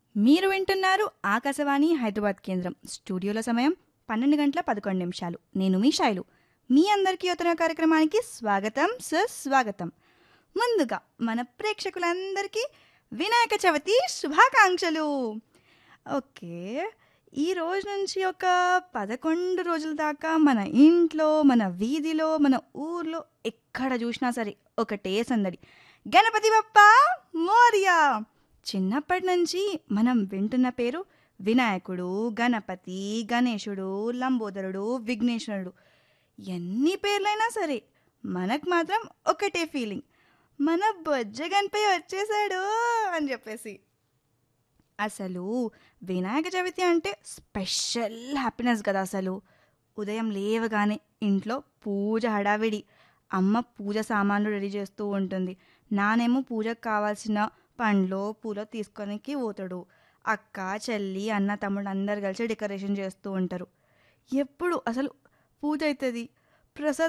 మీరు వింటున్నారు ఆకాశవాణి హైదరాబాద్ కేంద్రం స్టూడియోలో సమయం పన్నెండు గంటల పదకొండు నిమిషాలు నేను మీ శైలు మీ అందరికీ ఉత్తర కార్యక్రమానికి స్వాగతం సుస్వాగతం ముందుగా మన ప్రేక్షకులందరికీ వినాయక చవితి శుభాకాంక్షలు ఓకే ఈ రోజు నుంచి ఒక పదకొండు రోజుల దాకా మన ఇంట్లో మన వీధిలో మన ఊర్లో ఎక్కడ చూసినా సరే ఒకటే సందడి గణపతి బప్ప మోరియా చిన్నప్పటి నుంచి మనం వింటున్న పేరు వినాయకుడు గణపతి గణేశుడు లంబోదరుడు విఘ్నేశ్వరుడు ఎన్ని పేర్లైనా సరే మనకు మాత్రం ఒకటే ఫీలింగ్ మన బొజ్జ గణపతి వచ్చేసాడు అని చెప్పేసి అసలు వినాయక చవితి అంటే స్పెషల్ హ్యాపీనెస్ కదా అసలు ఉదయం లేవగానే ఇంట్లో పూజ హడావిడి అమ్మ పూజ సామాన్లు రెడీ చేస్తూ ఉంటుంది నానేమో పూజకు కావాల్సిన పండ్లు పూలు తీసుకొనికి పోతాడు అక్క చెల్లి అన్న తమ్ముడు అందరు కలిసి డెకరేషన్ చేస్తూ ఉంటారు ఎప్పుడు అసలు పూజ అవుతుంది ప్రసాదం